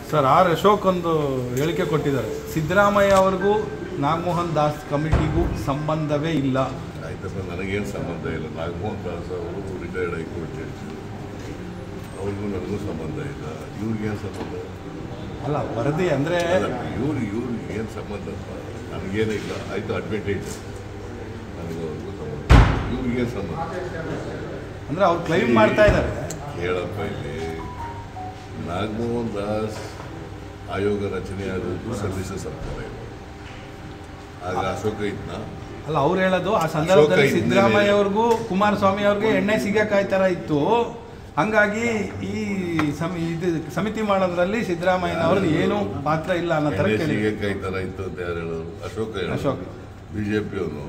Sir R Ashok ಒಂದು ಹೇಳಿಕೆ ಕೊಟ್ಟಿದ್ದಾರೆ ಸಿದ್ದರಾಮಯ್ಯ ಅವ್ರಿಗೂ ನಾಗಮೋಹನ್ ದಾಸ್ ಕಮಿಟಿಗೂ ಸಂಬಂಧವೇ ಇಲ್ಲ ಆಯ್ತಪ್ಪ ನನಗೇನು ಸಂಬಂಧ ಇಲ್ಲ ನಾಗಮೋಹನ್ ದಾಸ್ ಅವರು ರಿಟೈರ್ಡ್ ಹೈಕೋರ್ಟ್ ಜಡ್ಜ್ ಅವ್ರಿಗೂ ನನಗೂ ಸಂಬಂಧ ಇಲ್ಲ ಇವ್ರಿಗೇನು ಸಂಬಂಧ ಅಲ್ಲ ವರದಿ ಅಂದರೆ ಅಲ್ಲ ಇವ್ರು ಇವ್ರಿಗೆ ಏನು ಸಂಬಂಧಪ್ಪ ನನಗೇನು ಇಲ್ಲ ಆಯಿತು ಅಡ್ವಾಂಟೇಜ್ ನನಗೂ ಅವ್ರಿಗೂ ಸಂಬಂಧ ಇವ್ರಿಗೇನು ಸಂಬಂಧ ಅಂದರೆ ಅವ್ರು ಕ್ಲೈಮ್ ಮಾಡ್ತಾ ಇದ್ದಾರೆ ಹೇಳಪ್ಪ ಇಲ್ಲಿ ನಾಗಮೋಹನ್ ದಾಸ್ ಆಯೋಗ ರಚನೆ ಆದದ್ದು ಸಮ್ಮಿಶ್ರ ಸರ್ಕಾರ ಇದು ಆಗ ಅಶೋಕ ಇದ್ನ ಅಲ್ಲ ಅವ್ರು ಹೇಳೋದು ಆ ಸಂದರ್ಭದಲ್ಲಿ ಅಶೋಕ ಇದ್ಮೇಲೆ- ಸಿದ್ದರಾಮಯ್ಯ ಅವ್ರಿಗೂ ಕುಮಾರಸ್ವಾಮಿ ಅವ್ರಿಗೆ ಎಣ್ಣೆ ಸಿಗಕ್ಕಾಯ್ ಥರ ಇತ್ತು ಹಂಗಾಗಿ ಈ ಸಮಿ ಇದು ಸಮಿತಿ ಮಾಡೋದ್ರಲ್ಲಿ ಸಿದ್ದರಾಮಯ್ಯನವ್ರದ್ದು ಏನೂ ಪಾತ್ರ ಇಲ್ಲ ಅನ್ನೋ ಥರ ಕೇಳಿ ಎಣ್ಣೆ ಕೈ ಥರ ಇತ್ತು ಅಂತ ಯಾರು ಹೇಳೋರು ಅಶೋಕ ಅಶೋಕ್. ಬಿ ಜೆ ಪಿಯವನು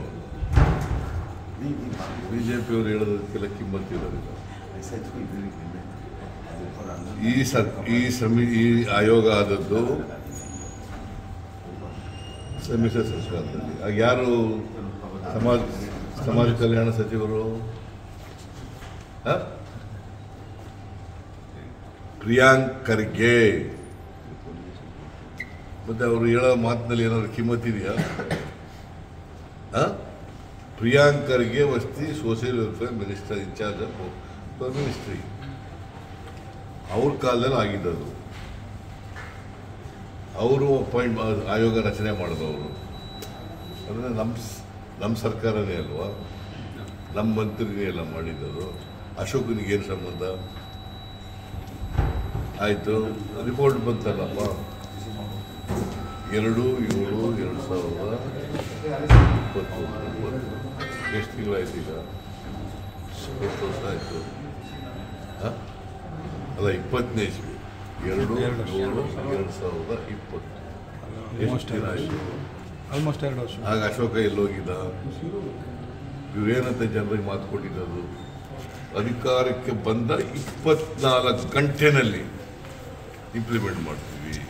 ಬಿ ಜೆ ಪಿಯವರು ಹೇಳೋದಕ್ಕೆಲ್ಲ ಕಿಮ್ಮತ್ತಿರೋದಿಲ್ಲ ಈ ಸರ್ ಈ ಸಮಿ ಈ ಆಯೋಗ ಆದದ್ದು ಸಮ್ಮಿಶ್ರ ಸರ್ಕಾರದಲ್ಲಿ ಆಗ ಯಾರು ಸಮಾಜ ಸಮಾಜ ಕಲ್ಯಾಣ ಸಚಿವರು ಹ? ಪ್ರಿಯಾಂಕ್ ಖರ್ಗೆ ಮತ್ತೆ ಅವರು ಹೇಳೋ ಮಾತಿನಲ್ಲಿ ಏನಾದ್ರು ಕಿಮ್ಮತ್ತಿದೆಯಾ ಆ? ಪ್ರಿಯಾಂಕ್ ಖರ್ಗೆ ವಸ್ತಿ social welfare minister in charge of ministry ಅವ್ರ ಕಾಲದಲ್ಲಿ ಆಗಿದ್ದದು ಅವರು ಅಪಾಯಿಂಟ್ ಆಯೋಗ ರಚನೆ ಮಾಡಿದವರು ಅಂದರೆ ನಮ್ಮ ನಮ್ಮ ಸರ್ಕಾರನೇ ಅಲ್ವಾ ನಮ್ಮ ಮಂತ್ರಿನೇ ಎಲ್ಲ ಮಾಡಿದ್ದದು ಅಶೋಕನಿಗೇನು ಸಂಬಂಧ ಆಯಿತು ರಿಪೋರ್ಟ್ ಬಂತಲ್ಲಪ್ಪ ಎರಡು ಏಳು ಎರಡು ಸಾವಿರದ ಇಪ್ಪತ್ತು ಇಪ್ಪತ್ತು ಎಷ್ಟು ತಿಂಗಳಾಯ್ತು ಈಗ ಇಪ್ಪತ್ತು ವರ್ಷ ಆಯಿತು ಅಲ್ಲ ಇಪ್ಪತ್ತನೇ ಇಸ್ವಿ ಎರಡು ಎರಡು ವರ್ಷ. ಏಳು ಎರಡು ಸಾವಿರದ ಇಪ್ಪತ್ತು ಎಷ್ಟು ದಿನ ಆಯಿತು ಆಲ್ಮೋಸ್ಟ್ ಎರಡು ವರ್ಷ ಆಗ ಅಶೋಕ ಎಲ್ಲೋಗಿದ್ದ ಇವ್ರೇನಂತ ಜನರಿಗೆ ಮಾತು ಕೊಟ್ಟಿದ್ದದು ಅಧಿಕಾರಕ್ಕೆ ಬಂದ ಇಪ್ಪತ್ನಾಲ್ಕು ಗಂಟೆನಲ್ಲಿ ಇಂಪ್ಲಿಮೆಂಟ್ ಮಾಡ್ತೀವಿ